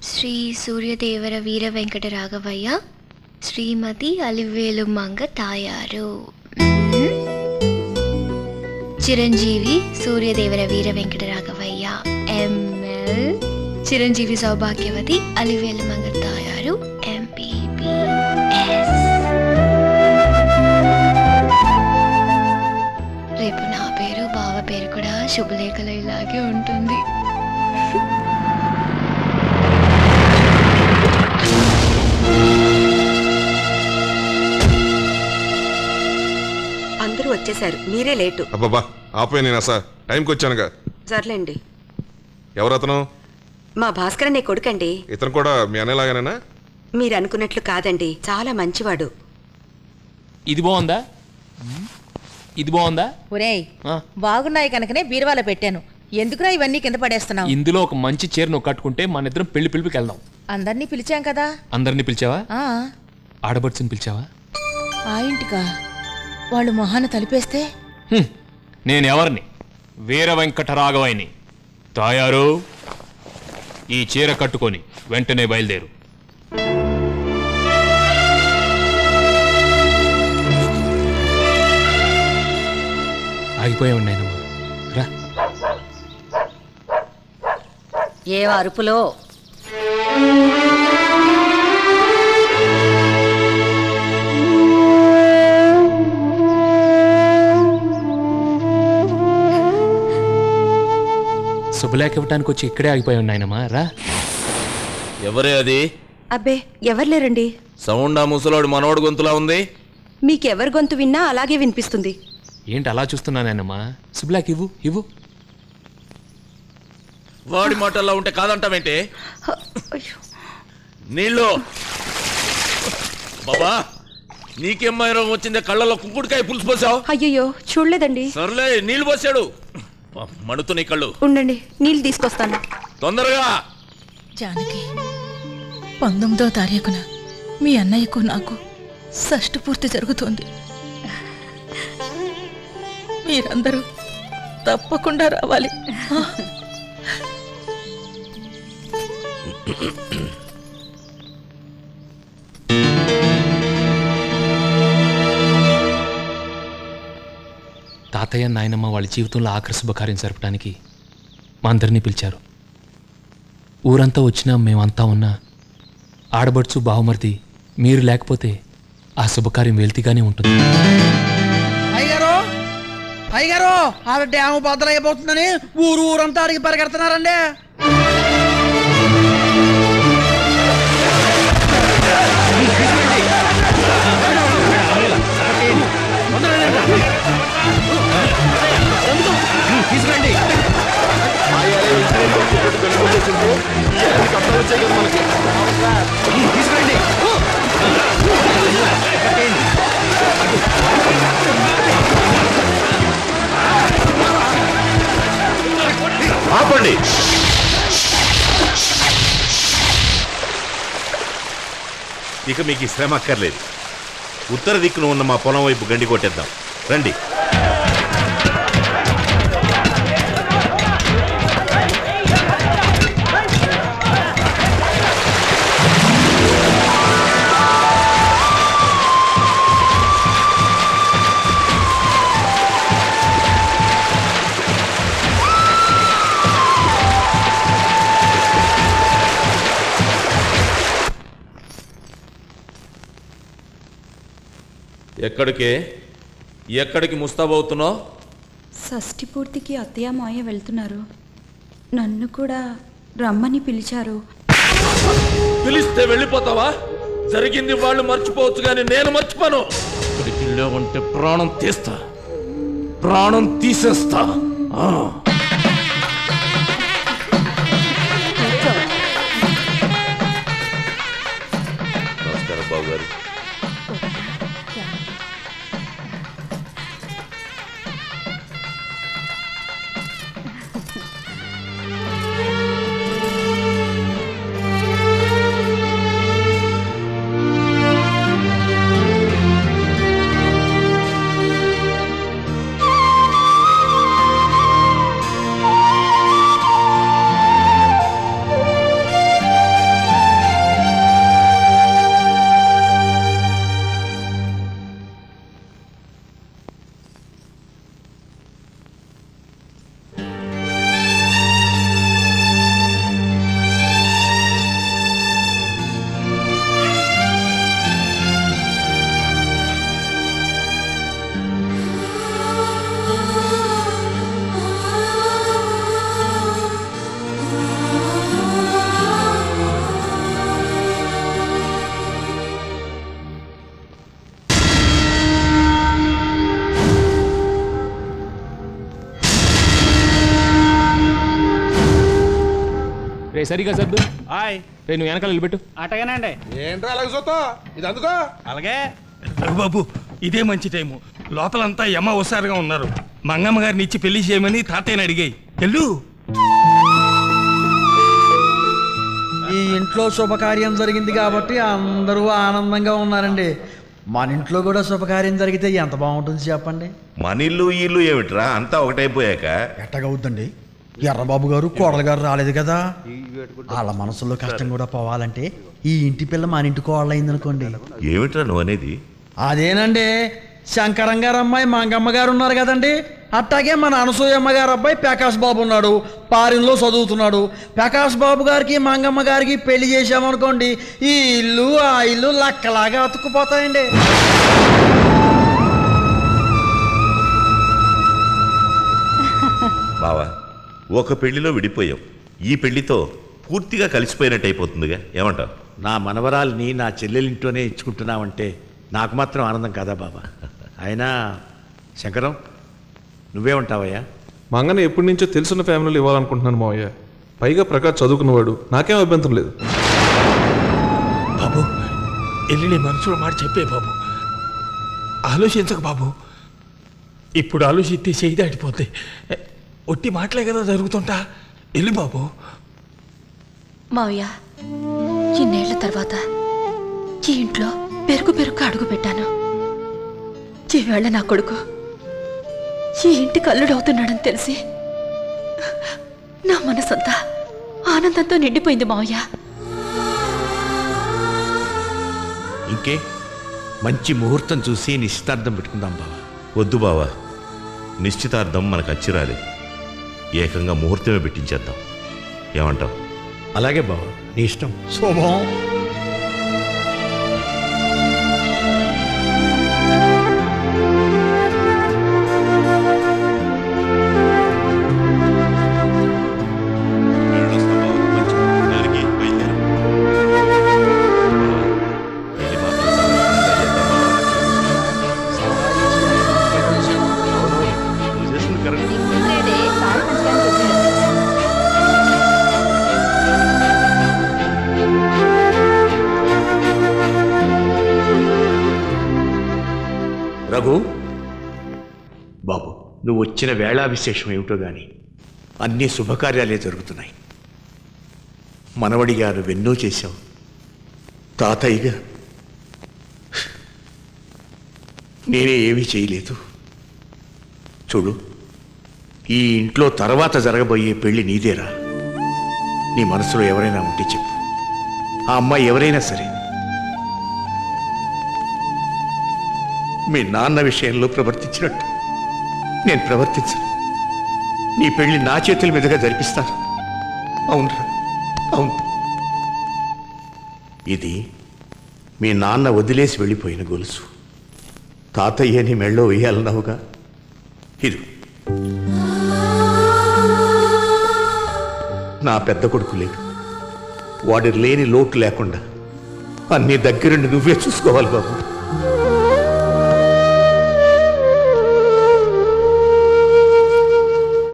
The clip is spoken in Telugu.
శ్రీ సూర్యదేవర వీర వెంకట రాఘవయ్య శ్రీమతి అలివేలు మంగ తాయారు మ్మ్. చిరంజీవి సూర్యదేవర వీర వెంకట రాఘవయ్య ఎంఎల్ చిరంజీవి సౌభాగ్యవతి అలివేలు మంగ తాయారు ఎంపీపీఎస్ రేపు నా పేరు బావ పేరు కూడా శుభలేఖలో ఇలాగే ఉంటుంది అందరూ వచ్చేశారు మీరే లేటు అబ్బాబా ఆపోయి నేను అసలు టైంకి వచ్చానుగా సర్లేండి ఎవరతను మా భాస్కర్ అనే కొడుకండి ఇతను కూడా మీ అన్నలాగానేనా మీరు అనుకున్నట్లు కాదండి చాలా మంచివాడు ఇది బాగుందా ఇది బాగుందా ఒరేయ్ ఆ. బాగున్నాయి కనుకనే బీరువాలో పెట్టాను ఎందుకురా ఇవన్నీ కింద పడేస్తున్నావు ఇందులో ఒక మంచి చీర నువ్వు కట్టుకుంటే మన ఇద్దరం పెళ్లి పిలిపికి వెళ్దాం అందరినీ పిలిచాం కదా అందరినీ పిలిచావా ఆ ఆడబడుచుని పిలిచావా ఆ ఇంటికా వాళ్ళు మొహాన తలిపేస్తే హ్మ్. నేను ఎవరిని వీర వెంకట రాఘవయ్యని తాయారు ఈ చీర కట్టుకొని వెంటనే బయలుదేరు ఆగిపోయావు నాయనమ్మా రా ఏ అరుపులో శుభలేఖ ఇవ్వటానికి వచ్చి ఇక్కడే ఆగిపోయావు నాయనమ్మా రా ఎవరే అది అబ్బే ఎవరు లేరండి సౌండ్ ఆ ముసలోడు మనోడు గొంతులా ఉంది మీకెవరి గొంతు విన్నా అలాగే వినిపిస్తుంది ఏంటి అలా చూస్తున్నా నాయనమ్మా శుభలేఖ ఇవ్వు ఇవ్వు వాడి మాటల్లో ఉంటే కాదంటావేంటి హ, అయ్యో. నీళ్ళు బాబా నీకేం మైరం వచ్చిందే కళ్ళలో కుక్కుడికాయ పులుసు పోసావు అయ్యయ్యో చూడలేదండి సర్లే నీళ్ళు పోసాడు ప- మడుతున్నాయి కళ్ళు ఉండండి నీళ్ళు తీసుకొస్తాను తొందరగా జానకి పంతొమ్మిదో తారీఖున మీ అన్నయ్యకు నాకు షష్ఠి పూర్తి జరుగుతోంది మీరందరూ తప్పకుండా రావాలి ఆ, తాతయ్య నాయనమ్మ వాళ్ళ జీవితంలో ఆఖరి శుభకార్యం జరపడానికి మా అందరినీ పిలిచారు ఊరంతా వచ్చినా మేమంతా ఉన్నా ఆడబడుచు బావమరిది మీరు లేకపోతే ఆ శుభకార్యం వెళ్తిగానే ఉంటుంది అయ్యగారు అయ్యగారు ఆవిడ డ్యాము బద్దలైపోతుందని ఊరు ఊరంతా అడిగి పరిగెడుతున్నారండి ఆపండి ఇక మీకు ఈ శ్రమ అక్కర్లేదు ఉత్తర దిక్కున ఉన్న మా పొలం వైపు గండి కొట్టేద్దాం రండి ఎక్కడికే ఎక్కడికి ముస్తాబవుతున్నావు షష్ఠి పూర్తికి అత్తయ్య మాయ వెళ్తున్నారు నన్ను కూడా రమ్మని పిలిచారు పిలిస్తే వెళ్ళిపోతావా జరిగింది వాళ్ళు మర్చిపోవచ్చు కానీ నేను మర్చిపోను ఇక్కడికి వెళ్ళావంటే ప్రాణం తీస్తా ప్రాణం తీసేస్తా ఆ. నమస్కారం బాబు గారు రే సరిగా సర్దు హాయ్ రే నువ్వు వెనకాల నిలబెట్టు అటగానండి ఏంట్రా అలాగే చూస్తావు ఇది అందుకో అలాగే బాబు ఇదే మంచి టైము లోపలంతా యమ హుషారుగా ఉన్నారు మంగమ్మ గారిని ఇచ్చి పెళ్లి చేయమని తాతయ్యని అడిగాయి ఎల్లు ఈ ఇంట్లో శుభకార్యం జరిగింది కాబట్టి అందరూ ఆనందంగా ఉన్నారండి మన ఇంట్లో కూడా శుభకార్యం జరిగితే ఎంత బాగుంటుంది చెప్పండి మన ఇల్లు ఈ ఇల్లు ఏమిట్రా అంతా ఒకటైపోయాక ఎట్టగవుద్దండి ఎర్రబాబు గారు కోడలు గారు రాలేదు కదా వాళ్ళ మనసులో కష్టం కూడా పోవాలంటే ఈ ఇంటి పిల్ల మన ఇంటి కోడలైంది అనుకోండి ఏమిట్రా నువ్వు అనేది అదేనండి శంకరం గారు అమ్మాయి మంగమ్మ గారు ఉన్నారు కదండి అట్టాగే మన అనసూయమ్మ గారు అబ్బాయి ప్రకాష్ బాబు ఉన్నాడు పారిన్లో చదువుతున్నాడు ప్రకాష్ బాబు గారికి మంగమ్మ గారికి పెళ్లి చేసామనుకోండి ఈ ఇల్లు ఆ ఇల్లు లక్కలాగా అతుక్కుపోతాయండి బావా ఒక పెళ్లిలో విడిపోయాం ఈ పెళ్లితో పూర్తిగా కలిసిపోయినట్టు అయిపోతుందిగా ఏమంటావు నా మనవరాల్ని నా చెల్లెలింట్లోనే ఇచ్చుకుంటున్నావంటే నాకు మాత్రం ఆనందం కాదా బాబా అయినా శంకరం నువ్వేమంటావయ్యా మంగని ఎప్పటి నుంచో తెలుసున్న ఫ్యామిలీలో ఇవ్వాలనుకుంటున్నాను మావయ్య పైగా ప్రకాష్ చదువుకున్నవాడు నాకేం అభ్యంతరం లేదు బాబు వెళ్ళి నీ మనసులో మాట చెప్పే బాబు ఆలోచించక బాబు ఇప్పుడు ఆలోచిస్తే చేయి దాటిపోతే ఒట్టి మాటలే కదా జరుగుతుంటా వెళ్ళి బాబు మావయ్య ఇన్నేళ్ల తర్వాత ఈ ఇంట్లో పెరుగు పెరుగు అడుగు పెట్టాను ఈవేళ నా కొడుకు ఈ ఇంటికి అల్లుడవుతున్నాడని తెలిసి నా మనసంతా ఆనందంతో నిండిపోయింది మావయ్య ఇంకే మంచి ముహూర్తం చూసి నిశ్చితార్థం పెట్టుకుందాం బావా వద్దు బావా నిశ్చితార్థం మనకు అచ్చిరాలి ఏకంగా ముహూర్తమే పెట్టించేద్దాం ఏమంటావు అలాగే బావా నీ ఇష్టం శుభం రఘు బాబు నువ్వు వచ్చిన వేళా విశేషం ఏమిటో గాని అన్ని శుభకార్యాలే జరుగుతున్నాయి మనవడిగా నువ్వెన్నో చేశావు తాతయ్యగా నేనే ఏమీ చేయలేదు చూడు ఈ ఇంట్లో తర్వాత జరగబోయే పెళ్లి నీదేరా నీ మనసులో ఎవరైనా ఉంటే చెప్పు ఆ అమ్మాయి ఎవరైనా సరే మీ నాన్న విషయంలో ప్రవర్తించినట్టు నేను ప్రవర్తించను నీ పెళ్లి నా చేతుల మీదుగా జరిపిస్తాను అవునరా అవును ఇది మీ నాన్న వదిలేసి వెళ్ళిపోయిన గొలుసు తాతయ్య నీ మెళ్ళో వేయాలన్నావుగా ఇది నా పెద్ద కొడుకు లేడు వాడి లేని లోటు లేకుండా అన్ని దగ్గరుండి నువ్వే చూసుకోవాలి బాబు